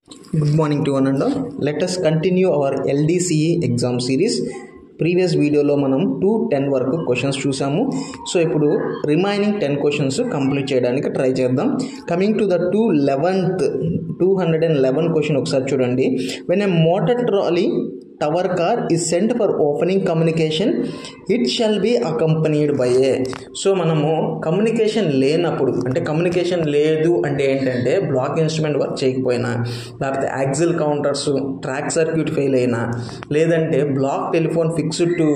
Good morning to one and all. Let us continue our LDCE exam series. Previous వీడియోలో మనం two ten వరకు questions చూసాము so ఇప్పుడు remaining ten questions complete చేయడానికి try చేద్దాం coming to the two eleventh two hundred and eleven question ఒకసారి చూడండి when a motor trolley tower car is sent for opening communication it shall be accompanied by a so మనము communication లేనప్పుడు అంటే communication లేదు అంటే ఏంటంటే black instrument work చేయకపోయినా లేకపోతే axle counters track circuit fail అయినా లేదంటే block telephone fixed to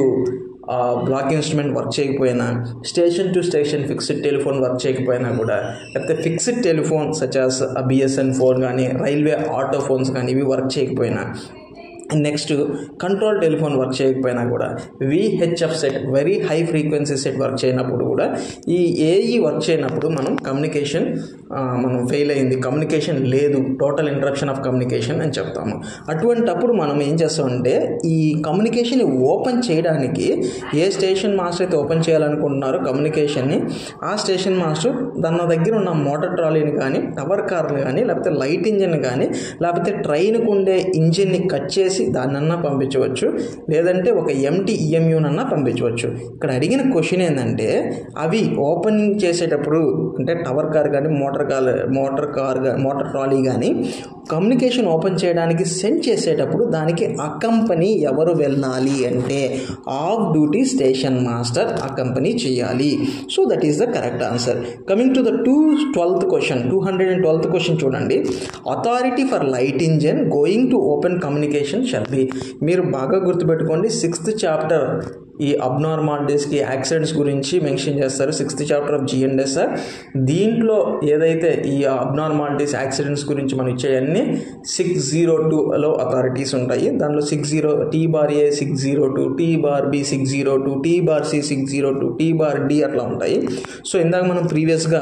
block instrument work చేయకపోయినా station to station fixed telephone work చేయకపోయినా కూడా లేకపోతే fixed telephone such as BSN phone కానీ రైల్వే ఆటో ఫోన్స్ కానీ ఇవి వర్క్ చేయకపోయినా నెక్స్ట్ కంట్రోల్ టెలిఫోన్ వర్క్ చేయకపోయినా కూడా VHF set very high frequency set work చేయనప్పుడు కూడా ఈ ఏఈ వర్క్ చేయనప్పుడు మనం కమ్యూనికేషన్ మనం ఫెయిల్ అయింది కమ్యూనికేషన్ లేదు టోటల్ ఇంటరప్షన్ ఆఫ్ కమ్యూనికేషన్ అని చెప్తాము అటువంటప్పుడు మనం ఏం చేస్తామంటే ఈ కమ్యూనికేషన్ ఓపెన్ చేయడానికి ఏ స్టేషన్ మాస్టర్ అయితే ఓపెన్ చేయాలనుకుంటున్నారో కమ్యూనికేషన్ని ఆ స్టేషన్ మాస్టర్ దాని దగ్గర ఉన్న మోటార్ ట్రాలీని కానీ టవర్ కార్ని కానీ లేకపోతే లైట్ ఇంజిన్ కానీ లేకపోతే ట్రైన్కు ఉండే ఇంజిన్ని కట్ చేసి దాన్నన్నా పంపించవచ్చు లేదంటే ఒక ఎంటీ ఈఎంయూనన్నా పంపించవచ్చు ఇక్కడ అడిగిన క్వశ్చన్ ఏంటంటే అవి ఓపెనింగ్ చేసేటప్పుడు అంటే టవర్ కార్ కానీ motor car motor car motor trolley కానీ కమ్యూనికేషన్ ఓపెన్ చేయడానికి సెండ్ చేసేటప్పుడు దానికి అకంపెనీ ఎవరు వెళ్ళాలి అంటే off duty station master accompany చేయాలి so that is the correct answer coming to the two twelfth question two hundred and twelfth question చూడండి authority for light engine going to open communication shall be మీరు బాగా గుర్తుపెట్టుకోండి sixth chapter ఈ అబ్నార్మాలిటీస్కి accidents గురించి mention చేస్తారు sixth chapter of GNSR దీంట్లో ఏదైతే ఈ అబ్నార్మాలిటీస్ యాక్సిడెంట్స్ గురించి మనం ఇచ్చేయన్నీ సిక్స్ జీరో టూలో అథారిటీస్ ఉంటాయి దాంట్లో six zero T bar A six zero two T bar B six zero two T bar C six zero two T bar D అట్లా ఉంటాయి సో ఇందాక మనం ప్రీవియస్గా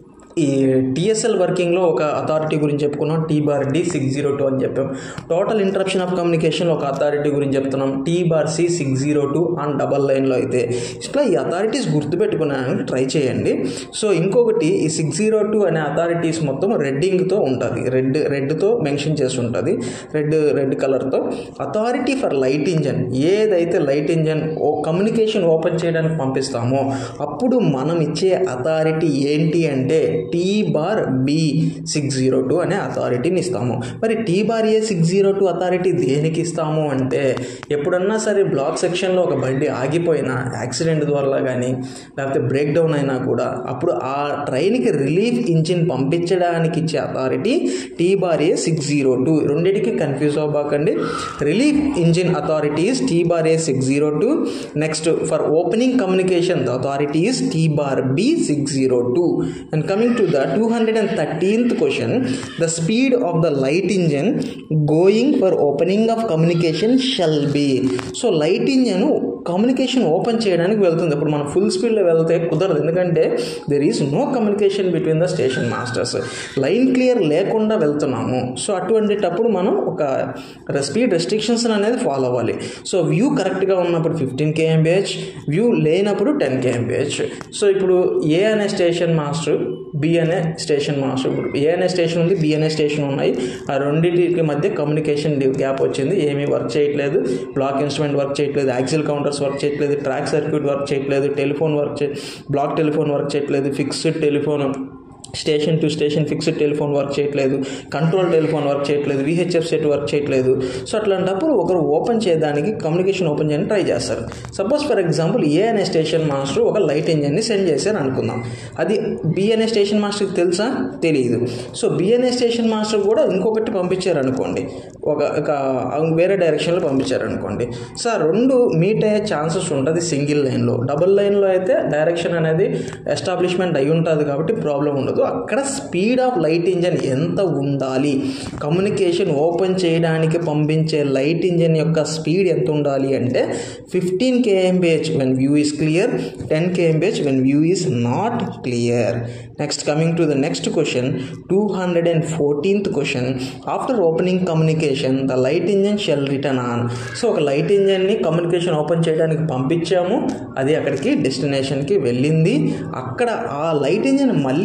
ఈ టిఎస్ఎల్ వర్కింగ్లో ఒక అథారిటీ గురించి చెప్పుకున్నాం T bar D six zero two అని చెప్పాం టోటల్ ఇంటరప్షన్ ఆఫ్ కమ్యూనికేషన్లో ఒక అథారిటీ గురించి చెప్తున్నాం T bar C six zero two on double లైన్లో అయితే ఇట్లా ఈ అథారిటీస్ గుర్తుపెట్టుకున్నానికి ట్రై చేయండి సో ఇంకొకటి ఈ సిక్స్ జీరో టూ అనే అథారిటీస్ మొత్తం రెడ్డింగ్తో ఉంటుంది రెడ్ రెడ్తో మెన్షన్ చేసి ఉంటుంది రెడ్ రెడ్ కలర్తో అథారిటీ ఫర్ లైట్ ఇంజన్ ఏదైతే లైట్ ఇంజన్ ఓ కమ్యూనికేషన్ ఓపెన్ చేయడానికి పంపిస్తామో అప్పుడు మనం ఇచ్చే అథారిటీ ఏంటి అంటే T bar B six zero two అనే అథారిటీని ఇస్తాము మరి T bar A six zero two authority దేనికి ఇస్తాము అంటే ఎప్పుడన్నా సరే బ్లాక్ సెక్షన్లో ఒక బండి ఆగిపోయినా యాక్సిడెంట్ ద్వారా కానీ లేకపోతే బ్రేక్ డౌన్ అయినా కూడా అప్పుడు ఆ ట్రైన్కి రిలీఫ్ ఇంజిన్ పంపించడానికి ఇచ్చే authority T bar A six zero two రెండింటికి కన్ఫ్యూజ్ అవ్వకండి relief engine authorities T bar A six zero two next for opening communication the authorities T bar B six zero two and coming to the 213th question the speed of the light engine going for opening of communication shall be so light engine communication open చేయడానికి వెళ్తుంది ఇప్పుడు మనం full స్పీడ్లో వెళ్తే కుదరదు ఎందుకంటే there is no communication between the station masters line clear లేకుండా వెళ్తున్నాము సో అటువంటిటప్పుడు మనం ఒక స్పీడ్ రెస్ట్రిక్షన్స్ అనేది ఫాలో అవ్వాలి సో వ్యూ కరెక్ట్గా ఉన్నప్పుడు ఫిఫ్టీన్ కేఎంబిహెచ్ వ్యూ లేనప్పుడు టెన్ కేఎంబిహెచ్ సో ఇప్పుడు ఏ అనే స్టేషన్ మాస్టర్ బి అనే స్టేషన్ మాస్టర్ ఇప్పుడు ఏ అనే స్టేషన్ ఉంది బి అనే స్టేషన్ ఉన్నాయి ఆ రెండింటికి మధ్య కమ్యూనికేషన్ గ్యాప్ వచ్చింది ఏమీ వర్క్ చేయట్లేదు బ్లాక్ ఇన్స్ట్రుమెంట్ వర్క్ చేయట్లేదు యాక్సిల్ కౌంటర్స్ వర్క్ చేయట్లేదు ట్రాక్ సర్క్యూట్ వర్క్ చేయట్లేదు టెలిఫోన్ వర్క్ చే బ్లాక్ టెలిఫోన్ వర్క్ చేయట్లేదు fixed telephone station to station fixed telephone work చేయట్లేదు కంట్రోల్ టెలిఫోన్ వర్క్ చేయట్లేదు విహెచ్ఎఫ్ సెట్ వర్క్ చేయట్లేదు సో అట్లాంటప్పుడు ఒకరు ఓపెన్ చేయడానికి కమ్యూనికేషన్ ఓపెన్ చేయడానికి ట్రై చేస్తారు సపోజ్ ఫర్ ఎగ్జాంపుల్ ఏ అనే స్టేషన్ మాస్టర్ ఒక లైట్ ఇంజన్ని సెండ్ చేశారు అనుకుందాం అది బి అనే స్టేషన్ మాస్టర్కి తెలుసా తెలియదు సో బి అనే స్టేషన్ మాస్టర్ కూడా ఇంకొకటి పంపించారు అనుకోండి ఒక ఒక వేరే డైరెక్షన్లో పంపించారు అనుకోండి సో రెండు మీట్ అయ్యే ఛాన్సెస్ ఉంటుంది సింగిల్ లైన్లో డబుల్ లైన్లో అయితే డైరెక్షన్ అనేది ఎస్టాబ్లిష్మెంట్ అయి ఉంటుంది కాబట్టి ప్రాబ్లం ఉండదు అక్కడ స్పీడ్ ఆఫ్ లైట్ ఇంజన్ ఎంత ఉండాలి కమ్యూనికేషన్ ఓపెన్ చేయడానికి పంపించే లైట్ ఇంజన్ యొక్క స్పీడ్ ఎంత ఉండాలి అంటే fifteen KMPH when view is clear ten KMPH when view is not clear next coming to the next question two hundred and fourteenth question after opening communication the light engine shall return on so ఒక light ఇంజన్ని communication open చేయడానికి పంపించాము అది అక్కడికి డెస్టినేషన్కి వెళ్ళింది అక్కడ ఆ light engine మళ్ళీ మన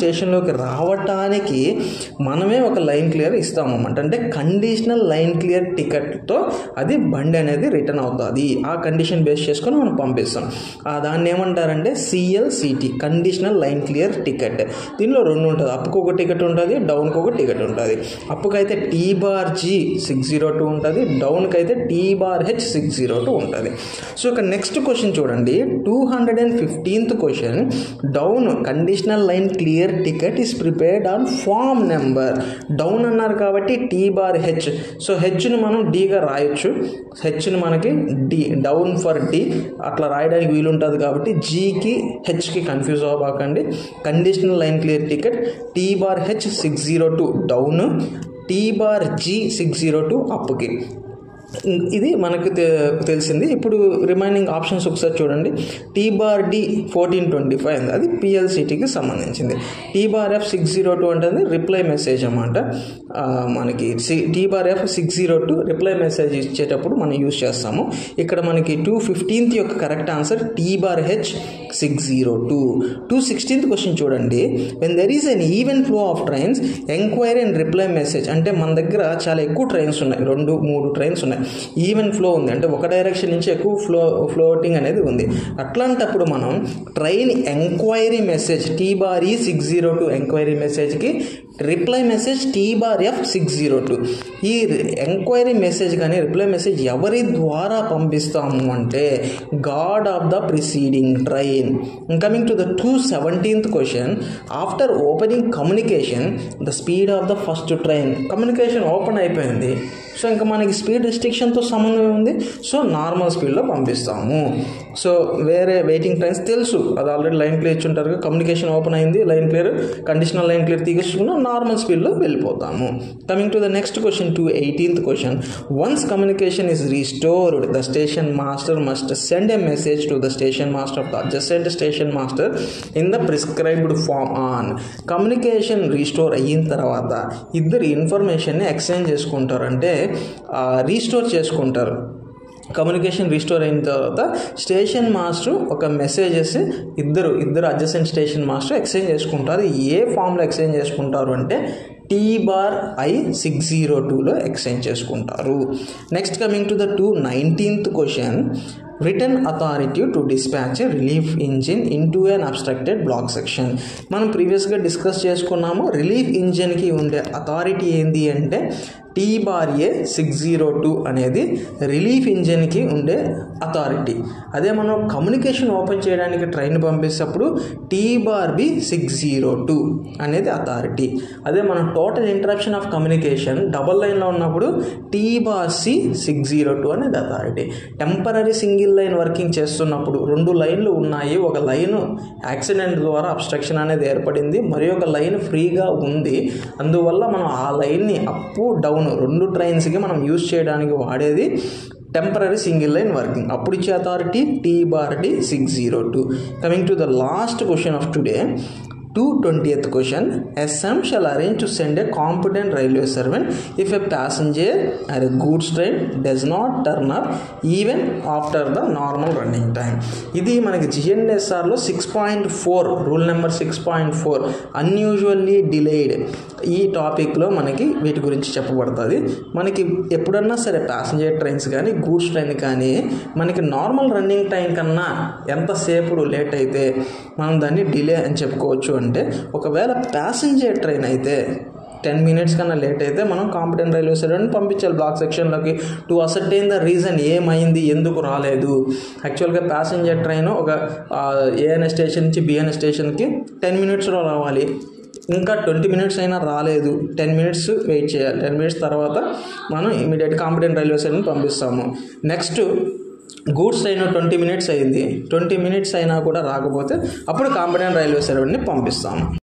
స్టేషన్లోకి రావటానికి మనమే ఒక లైన్ క్లియర్ ఇస్తామన్నమాట అంటే కండిషనల్ లైన్ క్లియర్ టికెట్తో అది బండి అనేది రిటర్న్ అవుతుంది ఆ కండిషన్ బేస్ చేసుకొని మనం పంపిస్తాం ఆ దాన్ని ఏమంటారంటే CLCT conditional line clear ticket దీనిలో రెండు ఉంటుంది అప్కు ఒక టికెట్ ఉంటుంది డౌన్కి ఒక టికెట్ ఉంటుంది అప్పుకి అయితే T bar G six zero two ఉంటుంది డౌన్కి అయితే T bar H six zero two ఉంటుంది సో ఇక నెక్స్ట్ క్వశ్చన్ చూడండి two hundred and fifteenth question down conditional line clear ticket is prepared on form number down అన్నారు కాబట్టి T bar H so హెచ్ను మనం డీగా రాయొచ్చు హెచ్ని మనకి డి డౌన్ ఫర్ డి అట్లా రాయడానికి వీలుంటుంది కాబట్టి జీకి హెచ్కి కన్ఫ్యూజ్ అవ్వకండి conditional line clear ticket T bar H six zero two down T bar G six zero two అప్కి ఇది మనకు తె తెలిసింది ఇప్పుడు రిమైనింగ్ ఆప్షన్స్ ఒకసారి చూడండి T bar D fourteen twenty five అది పిఎల్సిటీకి సంబంధించింది T bar F six zero two అంటే రిప్లై మెసేజ్ అన్నమాట మనకి C T bar F six zero two reply message ఇచ్చేటప్పుడు మనం యూజ్ చేస్తాము ఇక్కడ మనకి టూ ఫిఫ్టీన్త్ యొక్క correct answer T bar H six zero two two sixteenth question చూడండి when there is uneven flow of trains enquiry and reply message అంటే మన దగ్గర చాలా ఎక్కువ ట్రైన్స్ ఉన్నాయి రెండు మూడు ట్రైన్స్ ఉన్నాయి ఈవెన్ ఫ్లో ఉంది అంటే ఒక డైరెక్షన్ నుంచి ఎక్కువ ఫ్లో ఫ్లోటింగ్ అనేది ఉంది అట్లాంటప్పుడు మనం train enquiry message T bar E six zero two enquiry మెసేజ్కి reply message T bar F six zero two ఈ ఎంక్వైరీ మెసేజ్ కానీ రిప్లై మెసేజ్ ఎవరి ద్వారా పంపిస్తాము అంటే guard of the preceding train coming to the two seventeenth question after opening communication the speed of the first train communication open అయిపోయింది so ఇంకా మనకి speed రెస్ట్రిక్షన్తో సంబంధం ఉంది సో నార్మల్ స్పీడ్లో పంపిస్తాము సో వేరే వెయిటింగ్ ట్రైన్స్ తెలుసు అది ఆల్రెడీ లైన్ క్లియర్ ఇచ్చుంటారు కమ్యూనికేషన్ ఓపెన్ అయింది line clear conditional line clear తీసేసుకున్నాం నార్మల్ స్పీడ్లో వెళ్ళిపోతాము coming to the next question two eighteenth question once communication is restored the station master must send a message to the station master of the adjacent station master in the prescribed form on communication restore అయిన తర్వాత ఇద్దరు ఇన్ఫర్మేషన్ని exchange చేసుకుంటారు అంటే restore చేసుకుంటారు communication restore అయిన తర్వాత station master ఒక మెసేజెస్ ఇద్దరు ఇద్దరు అడ్జసెంట్ స్టేషన్ మాస్టర్ ఎక్స్చేంజ్ చేసుకుంటారు ఏ ఫామ్లో ఎక్స్చేంజ్ చేసుకుంటారు అంటే T bar I six zero టూలో ఎక్స్చేంజ్ చేసుకుంటారు next coming to the two nineteenth question return authority to dispatch relief engine into an obstructed block section మనం ప్రీవియస్గా డిస్కస్ చేసుకున్నాము రిలీఫ్ ఇంజిన్కి ఉండే అథారిటీ ఏంది అంటే T bar A six zero two అనేది రిలీఫ్ ఇంజిన్కి ఉండే అథారిటీ అదే మనం కమ్యూనికేషన్ ఓపెన్ చేయడానికి ట్రైన్ పంపిస్తేప్పుడు T bar B six zero two అనేది అథారిటీ అదే మనం total interruption of communication double లైన్లో ఉన్నప్పుడు T bar C six zero two అనేది authority temporary single line working చేస్తున్నప్పుడు రెండు లైన్లు ఉన్నాయి ఒక లైన్ యాక్సిడెంట్ ద్వారా అబ్స్ట్రక్షన్ అనేది ఏర్పడింది మరి ఒక లైన్ ఫ్రీగా ఉంది అందువల్ల మనం ఆ లైన్ని అప్పు డౌన్ రెండు ట్రైన్స్కి మనం యూజ్ చేయడానికి వాడేది టెంపరీ సింగిల్ లైన్ వర్కింగ్ అప్పుడు ఇచ్చే authority T bar D six zero two coming to the last question of today two twentieth question SM shall arrange to send a competent railway servant if a passenger or a goods train does not turn up even after the normal running time ఇది మనకి జిఎన్ఎస్ఆర్లో six point four rule number six point four unusually delayed ఈ టాపిక్లో మనకి వీటి గురించి చెప్పబడుతుంది మనకి ఎప్పుడన్నా సరే ప్యాసింజర్ ట్రైన్స్ కానీ గూడ్స్ ట్రైన్ కానీ మనకి నార్మల్ రన్నింగ్ టైం కన్నా ఎంతసేపు లేట్ అయితే మనం దాన్ని డిలే అని చెప్పుకోవచ్చు అంటే ఒకవేళ ప్యాసింజర్ ట్రైన్ అయితే టెన్ మినిట్స్ కన్నా లేట్ అయితే మనం కాంపిటెంట్ రైల్వే స్టేషన్ పంపించాలి బ్లాక్ సెక్షన్లోకి టు అసర్టైన్ ద రీజన్ ఏమైంది ఎందుకు రాలేదు యాక్చువల్గా ప్యాసింజర్ ట్రైన్ ఒక ఏఎన్ స్టేషన్ నుంచి బిఎన్ స్టేషన్కి టెన్ మినిట్స్లో రావాలి ఇంకా ట్వంటీ మినిట్స్ అయినా రాలేదు టెన్ మినిట్స్ వెయిట్ చేయాలి టెన్ మినిట్స్ తర్వాత మనం ఇమీడియట్ కాంపిటెంట్ రైల్వే స్టేషన్ పంపిస్తాము next goods train twenty minutes అయింది ట్వంటీ మినిట్స్ అయినా కూడా రాకపోతే అప్పుడు కాంపిటెంట్ రైల్వే సర్వెంట్ని పంపిస్తాము